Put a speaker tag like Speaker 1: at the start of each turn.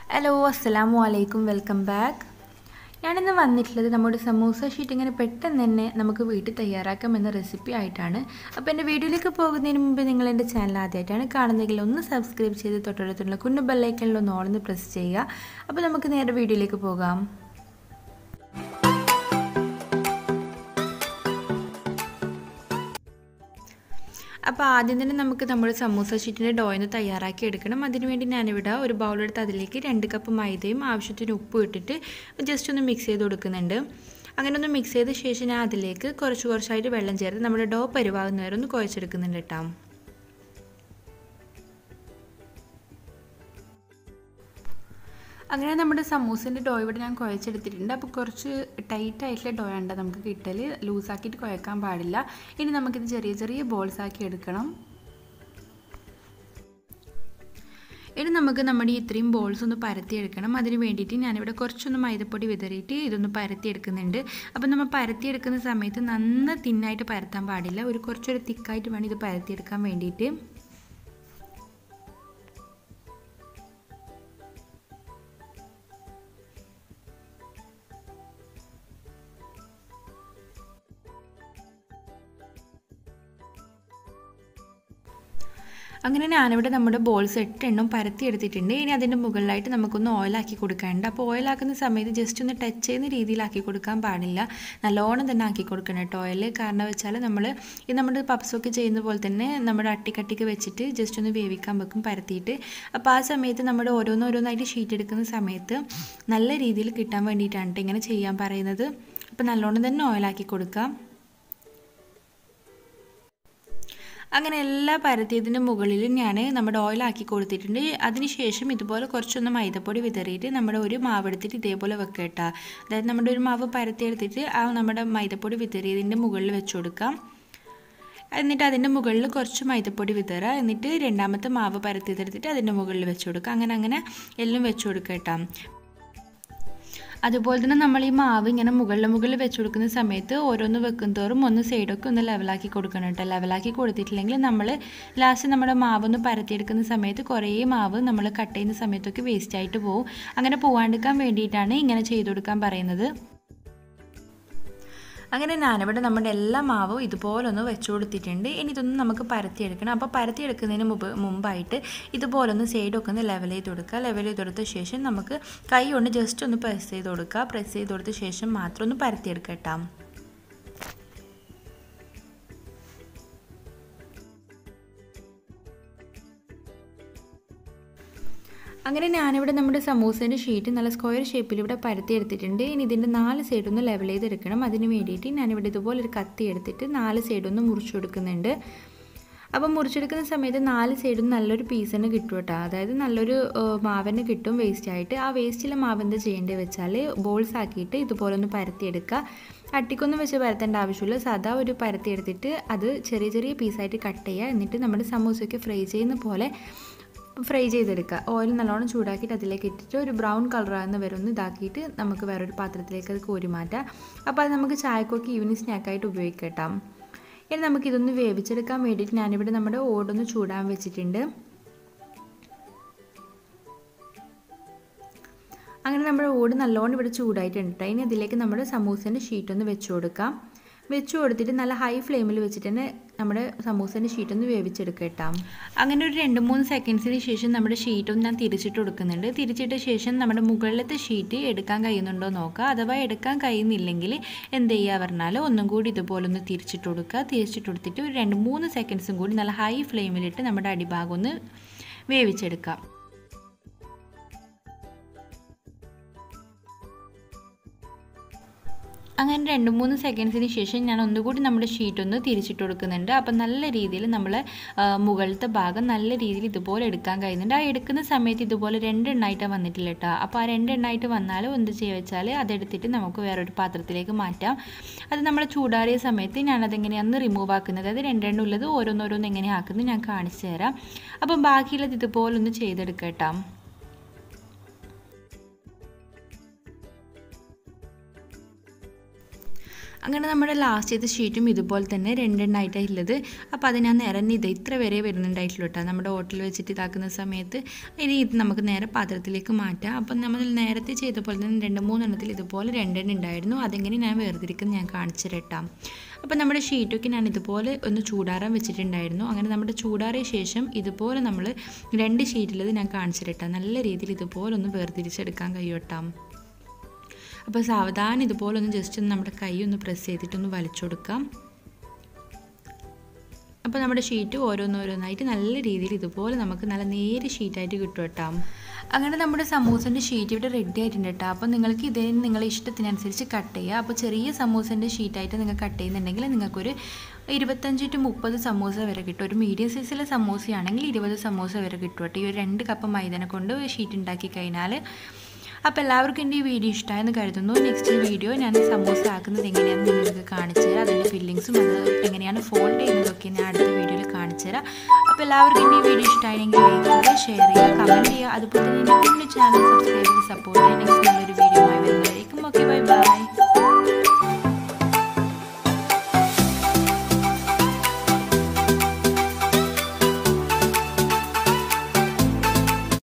Speaker 1: hello അസ്സലാമു അലൈക്കും welcome back ഞാനിന്ന് വന്നിട്ടുള്ളത് നമ്മുടെ സമൂസ ഷീറ്റ് ഇങ്ങനെ പെട്ടെന്ന് തന്നെ നമുക്ക് വീട്ടിൽ തയ്യാറാക്കാം എന്ന റെസിപ്പി ആയിട്ടാണ് അപ്പോൾ എൻ്റെ വീഡിയോയിലേക്ക് പോകുന്നതിന് മുമ്പ് നിങ്ങൾ എൻ്റെ ചാനൽ ആദ്യമായിട്ടാണ് കാണുന്നതെങ്കിൽ ഒന്ന് സബ്സ്ക്രൈബ് ചെയ്ത് തൊട്ടടുത്തുള്ള കുഞ്ഞു ബെല്ലൈക്കണിലൊന്ന് ഓളൊന്ന് പ്രസ് ചെയ്യുക അപ്പോൾ നമുക്ക് നേരെ വീഡിയോയിലേക്ക് പോകാം അപ്പോൾ ആദ്യം തന്നെ നമുക്ക് നമ്മുടെ സമൂസ ഷീറ്റിൻ്റെ ഡോയിന്ന് തയ്യാറാക്കി എടുക്കണം അതിനുവേണ്ടി ഞാനിവിടെ ഒരു ബൗളെടുത്ത് അതിലേക്ക് രണ്ട് കപ്പ് മൈദയും ആവശ്യത്തിന് ഉപ്പും ഇട്ടിട്ട് ജസ്റ്റ് ഒന്ന് മിക്സ് ചെയ്ത് കൊടുക്കുന്നുണ്ട് അങ്ങനെ ഒന്ന് മിക്സ് ചെയ്ത ശേഷം ഞാൻ അതിലേക്ക് കുറച്ച് കുറച്ചായിട്ട് വെള്ളം ചേർത്ത് നമ്മുടെ ഡോ പരുവാകുന്ന വരെ ഒന്ന് കുഴച്ചെടുക്കുന്നുണ്ട് കേട്ടോ അങ്ങനെ നമ്മുടെ സമൂസിൻ്റെ ഡോ ഇവിടെ ഞാൻ കുഴച്ചെടുത്തിട്ടുണ്ട് അപ്പോൾ കുറച്ച് ടൈറ്റ് ആയിട്ടുള്ള ഡോ ഉണ്ട് നമുക്ക് കിട്ടൽ ലൂസാക്കിയിട്ട് കുഴക്കാൻ പാടില്ല ഇനി നമുക്കിത് ചെറിയ ചെറിയ ബോൾസ് ആക്കി എടുക്കണം ഇനി നമുക്ക് നമ്മുടെ ഇത്രയും ബോൾസ് ഒന്ന് പരത്തിയെടുക്കണം അതിന് വേണ്ടിയിട്ട് ഞാനിവിടെ കുറച്ചൊന്ന് മൈദപ്പൊടി വിതറിയിട്ട് ഇതൊന്ന് പരത്തിയെടുക്കുന്നുണ്ട് അപ്പോൾ നമ്മൾ പരത്തിയെടുക്കുന്ന സമയത്ത് നന്ന തിന്നായിട്ട് പരത്താൻ പാടില്ല ഒരു കുറച്ചൊരു തിക്കായിട്ട് വേണം ഇത് പരത്തിയെടുക്കാൻ വേണ്ടിയിട്ട് അങ്ങനെ ഞാനിവിടെ നമ്മുടെ ബോൾസ് എട്ടെണ്ണം പരത്തി എടുത്തിട്ടുണ്ട് ഇനി അതിൻ്റെ മുകളിലായിട്ട് നമുക്കൊന്ന് ഓയിലാക്കി കൊടുക്കാനുണ്ട് അപ്പോൾ ഓയിലാക്കുന്ന സമയത്ത് ജസ്റ്റ് ഒന്ന് ടച്ച് ചെയ്യുന്ന രീതിയിലാക്കി കൊടുക്കാൻ പാടില്ല നല്ലോണം തന്നെ ആക്കി കൊടുക്കണം കേട്ടോ ഓയിൽ കാരണം വെച്ചാൽ നമ്മൾ ഈ നമ്മുടെ പപ്സൊക്കെ ചെയ്യുന്ന പോലെ തന്നെ നമ്മുടെ അട്ടിക്കട്ടിക്ക് വെച്ചിട്ട് ജസ്റ്റ് ഒന്ന് വേവിക്കാൻ വെക്കും പരത്തിയിട്ട് അപ്പോൾ ആ സമയത്ത് നമ്മുടെ ഓരോന്നോരോന്നായിട്ട് ഷീറ്റ് എടുക്കുന്ന സമയത്ത് നല്ല രീതിയിൽ കിട്ടാൻ വേണ്ടിയിട്ടാണ് ഇങ്ങനെ ചെയ്യാൻ പറയുന്നത് അപ്പോൾ നല്ലോണം തന്നെ ഓയിലാക്കി കൊടുക്കാം അങ്ങനെ എല്ലാ പരത്തിയതിൻ്റെ മുകളിൽ ഞാൻ നമ്മുടെ ഓയിലാക്കി കൊടുത്തിട്ടുണ്ട് അതിനുശേഷം ഇതുപോലെ കുറച്ചൊന്ന് മൈദപ്പൊടി വിതറിയിട്ട് നമ്മുടെ ഒരു മാവ് എടുത്തിട്ട് ഇതേപോലെ വെക്കുക കേട്ടോ അതായത് നമ്മുടെ ഒരു മാവ് പരത്തിയെടുത്തിട്ട് ആ നമ്മുടെ മൈദപ്പൊടി വിതറിയതിൻ്റെ മുകളിൽ വെച്ച് കൊടുക്കാം എന്നിട്ട് അതിൻ്റെ മുകളിൽ കുറച്ച് മൈദപ്പൊടി വിതറുക എന്നിട്ട് രണ്ടാമത്തെ മാവ് പരത്തിയതെടുത്തിട്ട് അതിൻ്റെ മുകളിൽ വെച്ച് കൊടുക്കുക അങ്ങനെ അങ്ങനെ എല്ലാം വെച്ച് കൊടുക്കുക കേട്ടോ അതുപോലെ തന്നെ നമ്മൾ ഈ മാവ് ഇങ്ങനെ മുകളിൽ മുകളിൽ വെച്ച് കൊടുക്കുന്ന സമയത്ത് ഓരോന്ന് വെക്കും തോറും ഒന്ന് സൈഡൊക്കെ ഒന്ന് ലെവലാക്കി കൊടുക്കണം കേട്ടോ ലെവലാക്കി കൊടുത്തിട്ടില്ലെങ്കിൽ നമ്മൾ ലാസ്റ്റ് നമ്മുടെ മാവ് ഒന്ന് പരത്തിയെടുക്കുന്ന സമയത്ത് കുറേ മാവ് നമ്മൾ കട്ട് ചെയ്യുന്ന സമയത്തൊക്കെ വേസ്റ്റ് ആയിട്ട് പോകും അങ്ങനെ പോവാണ്ടിരിക്കാൻ വേണ്ടിയിട്ടാണ് ഇങ്ങനെ ചെയ്ത് കൊടുക്കാൻ പറയുന്നത് അങ്ങനെ ഞാനിവിടെ നമ്മുടെ എല്ലാ മാവും ഇതുപോലൊന്ന് വെച്ച് കൊടുത്തിട്ടുണ്ട് ഇനി ഇതൊന്ന് നമുക്ക് പരത്തിയെടുക്കണം അപ്പോൾ പരത്തിയെടുക്കുന്നതിന് മുമ്പ് മുമ്പായിട്ട് ഇതുപോലൊന്ന് സൈഡൊക്കെ ഒന്ന് ലെവൽ ചെയ്ത് കൊടുക്കുക ലെവൽ ചെയ്ത് കൊടുത്ത ശേഷം നമുക്ക് കൈ കൊണ്ട് ജസ്റ്റ് ഒന്ന് പ്രസ് ചെയ്ത് കൊടുക്കുക പ്രസ് ചെയ്ത് കൊടുത്ത ശേഷം മാത്രം ഒന്ന് പരത്തിയെടുക്കട്ടാം അങ്ങനെ ഞാനിവിടെ നമ്മുടെ സമൂസേൻ്റെ ഷീറ്റ് നല്ല സ്ക്വയർ ഷേപ്പിൽ ഇവിടെ പരത്തി എടുത്തിട്ടുണ്ട് ഇനി ഇതിൻ്റെ നാല് സൈഡൊന്ന് ലെവൽ ചെയ്തെടുക്കണം അതിന് വേണ്ടിയിട്ട് ഞാനിവിടെ ഇതുപോലെ ഒരു കത്തി എടുത്തിട്ട് നാല് സൈഡൊന്ന് മുറിച്ചു കൊടുക്കുന്നുണ്ട് അപ്പോൾ മുറിച്ചെടുക്കുന്ന സമയത്ത് നാല് സൈഡും നല്ലൊരു പീസ് തന്നെ കിട്ടും കേട്ടോ അതായത് നല്ലൊരു മാവന്നെ കിട്ടും വേസ്റ്റ് ആയിട്ട് ആ വേസ്റ്റിലെ മാവ് എന്താ ചെയ്യേണ്ടത് വെച്ചാൽ ബോൾസ് ആക്കിയിട്ട് ഇതുപോലെ ഒന്ന് പരത്തിയെടുക്കുക അട്ടിക്കൊന്നും വെച്ച് പരത്തേണ്ട ആവശ്യമില്ല സാധാ ഒരു പരത്തി എടുത്തിട്ട് അത് ചെറിയ ചെറിയ പീസായിട്ട് കട്ട് ചെയ്യുക എന്നിട്ട് നമ്മുടെ സമൂസയ്ക്ക് ഫ്രൈ ചെയ്യുന്ന പോലെ ഫ്രൈ ചെയ്തെടുക്കുക ഓയിൽ നല്ലോണം ചൂടാക്കിയിട്ട് അതിലേക്ക് ഇട്ടിട്ട് ഒരു ബ്രൗൺ കളറാകുന്ന വരെ ഒന്ന് ഇതാക്കിയിട്ട് നമുക്ക് വേറൊരു പാത്രത്തിലേക്ക് അത് കോരി മാറ്റാം അപ്പോൾ അത് നമുക്ക് ചായക്കൊക്കെ ഈവനിങ് സ്നാക്കായിട്ട് ഉപയോഗിക്കാം ഇനി നമുക്കിതൊന്ന് വേവിച്ചെടുക്കാൻ വേണ്ടിയിട്ട് ഞാനിവിടെ നമ്മുടെ ഓടൊന്ന് ചൂടാൻ വെച്ചിട്ടുണ്ട് അങ്ങനെ നമ്മുടെ ഓട് നല്ലോണം ഇവിടെ ചൂടായിട്ടുണ്ട് ഇനി അതിലേക്ക് നമ്മുടെ സമൂസേൻ്റെ ഷീറ്റ് ഒന്ന് വെച്ച് കൊടുക്കാം വെച്ച് കൊടുത്തിട്ട് നല്ല ഹൈ ഫ്ലെയിമിൽ വെച്ചിട്ട് തന്നെ നമ്മുടെ സമൂസേൻ്റെ ഷീറ്റ് ഒന്ന് വേവിച്ചെടുക്കുക കേട്ടോ അങ്ങനെ ഒരു രണ്ട് മൂന്ന് സെക്കൻഡ്സിന് ശേഷം നമ്മുടെ ഷീറ്റ് ഒന്ന് ഞാൻ തിരിച്ചിട്ട് കൊടുക്കുന്നുണ്ട് തിരിച്ചിട്ട ശേഷം നമ്മുടെ മുകളിലത്തെ ഷീറ്റ് എടുക്കാൻ കഴിയുന്നുണ്ടോ നോക്കുക അഥവാ എടുക്കാൻ കഴിയുന്നില്ലെങ്കിൽ എന്ത് ചെയ്യുക പറഞ്ഞാൽ ഒന്നും കൂടി ഇതുപോലെ ഒന്ന് തിരിച്ചിട്ട് കൊടുക്കുക തിരിച്ചിട്ട് കൊടുത്തിട്ട് ഒരു രണ്ട് മൂന്ന് സെക്കൻഡ്സും കൂടി നല്ല ഹൈ ഫ്ലെയിമിലിട്ട് നമ്മുടെ അടിഭാഗം ഒന്ന് വേവിച്ചെടുക്കാം അങ്ങനെ രണ്ട് മൂന്ന് സെക്കൻഡ്സിന് ശേഷം ഞാൻ ഒന്നുകൂടി നമ്മുടെ ഷീറ്റ് ഒന്ന് തിരിച്ചിട്ട് കൊടുക്കുന്നുണ്ട് അപ്പം നല്ല രീതിയിൽ നമ്മൾ മുകളിലത്തെ ഭാഗം നല്ല രീതിയിൽ ഇതുപോലെ എടുക്കാൻ കഴിയുന്നുണ്ട് ആ എടുക്കുന്ന സമയത്ത് ഇതുപോലെ രണ്ടെണ്ണമായിട്ട് വന്നിട്ടില്ല കേട്ടോ അപ്പോൾ ആ രണ്ടെണ്ണമായിട്ട് വന്നാൽ എന്ത് ചെയ്യുക വെച്ചാൽ അതെടുത്തിട്ട് നമുക്ക് വേറൊരു പാത്രത്തിലേക്ക് മാറ്റാം അത് നമ്മൾ ചൂടാറിയ സമയത്ത് ഞാനതെങ്ങനെയാണ് റിമൂവ് ആക്കുന്നത് അത് രണ്ടെണ്ണം ഉള്ളത് ഓരോന്നോരോന്ന് എങ്ങനെയാണ് ആക്കുന്നത് ഞാൻ കാണിച്ചു തരാം അപ്പം ബാക്കിയുള്ളത് ഇതുപോലെ ഒന്ന് ചെയ്തെടുക്കാം കേട്ടോ അങ്ങനെ നമ്മുടെ ലാസ്റ്റത്തെ ഷീറ്റും ഇതുപോലെ തന്നെ രണ്ടെണ്ണമായിട്ടാണ് ഉള്ളത് അപ്പോൾ അത് ഞാൻ നേരെ ഇത് ഇത്ര വരെ വരുന്നുണ്ടായിട്ടുള്ളൂ കേട്ടോ നമ്മുടെ ഹോട്ടലിൽ വെച്ചിട്ട് ഇതാക്കുന്ന സമയത്ത് ഇനി ഇത് നമുക്ക് നേരെ പാത്രത്തിലേക്ക് മാറ്റാം അപ്പം നമ്മൾ നേരത്തെ ചെയ്ത പോലെ തന്നെ രണ്ട് മൂന്നെണ്ണത്തിൽ ഇതുപോലെ രണ്ടെണ്ണം ഉണ്ടായിരുന്നു അതെങ്ങനെ ഞാൻ വേർതിരിക്കുന്നത് ഞാൻ കാണിച്ചു തരട്ടാം അപ്പോൾ നമ്മുടെ ഷീറ്റൊക്കെ ഞാൻ ഇതുപോലെ ഒന്ന് ചൂടാറാൻ വെച്ചിട്ടുണ്ടായിരുന്നു അങ്ങനെ നമ്മുടെ ചൂടാറിയ ശേഷം ഇതുപോലെ നമ്മൾ രണ്ട് ഷീറ്റിലത് ഞാൻ കാണിച്ചു തരട്ടാം നല്ല രീതിയിൽ ഇതുപോലെ ഒന്ന് വേർതിരിച്ചെടുക്കാൻ കഴിയട്ടാം അപ്പോൾ സാവധാനം ഇതുപോലെ ഒന്ന് ജസ്റ്റ് ഒന്ന് നമ്മുടെ കൈ ഒന്ന് പ്രസ് ചെയ്തിട്ടൊന്ന് വലിച്ചു കൊടുക്കാം അപ്പോൾ നമ്മുടെ ഷീറ്റ് ഓരോന്നോരോന്നായിട്ട് നല്ല രീതിയിൽ ഇതുപോലെ നമുക്ക് നല്ല നേര് ഷീറ്റായിട്ട് കിട്ടും കേട്ടോ അങ്ങനെ നമ്മുടെ സമൂസൻ്റെ ഷീറ്റ് ഇവിടെ റെഡി ആയിട്ടുണ്ട് കേട്ടോ അപ്പോൾ നിങ്ങൾക്ക് ഇതേ നിങ്ങളെ ഇഷ്ടത്തിനനുസരിച്ച് കട്ട് ചെയ്യുക അപ്പോൾ ചെറിയ സമൂസൻ്റെ ഷീറ്റായിട്ട് നിങ്ങൾ കട്ട് ചെയ്യുന്നുണ്ടെങ്കിൽ നിങ്ങൾക്കൊരു ഇരുപത്തഞ്ച് ടു മുപ്പത് സമൂസ വരെ കിട്ടും ഒരു മീഡിയം സൈസിലെ സമൂസയാണെങ്കിൽ ഇരുപത് സമൂസ വരെ കിട്ടും കേട്ടോ ഈ ഒരു രണ്ട് കപ്പ് മൈദനെ കൊണ്ട് ഷീറ്റ് ഉണ്ടാക്കി കഴിഞ്ഞാൽ അപ്പോൾ എല്ലാവർക്കും എൻ്റെ ഈ വീഡിയോ ഇഷ്ടമായെന്ന് കരുതുന്നു നെക്സ്റ്റ് വീഡിയോ ഞാൻ സമൂസ ആക്കുന്നത് എങ്ങനെയാണെന്ന് നിങ്ങൾക്ക് കാണിച്ചു തരാം അതിൻ്റെ ഫില്ലിങ്സും അത് എങ്ങനെയാണ് ഫോൾഡ് ചെയ്യുന്നതൊക്കെ ഞാൻ അടുത്ത വീഡിയോയിൽ കാണിച്ചു തരാം അപ്പോൾ എല്ലാവർക്കും എൻ്റെ ഈ വീഡിയോ ഇഷ്ടമായെങ്കിൽ ലൈക്ക് ചെയ്യുക ഷെയർ ചെയ്യുക കമൻറ്റ് ചെയ്യുക അതുപോലെ തന്നെ എൻ്റെ കുഞ്ഞു ചാനൽ സബ്സ്ക്രൈബ് ചെയ്ത് സപ്പോർട്ട് ചെയ്യുക നെക്സ്റ്റ് നല്ലൊരു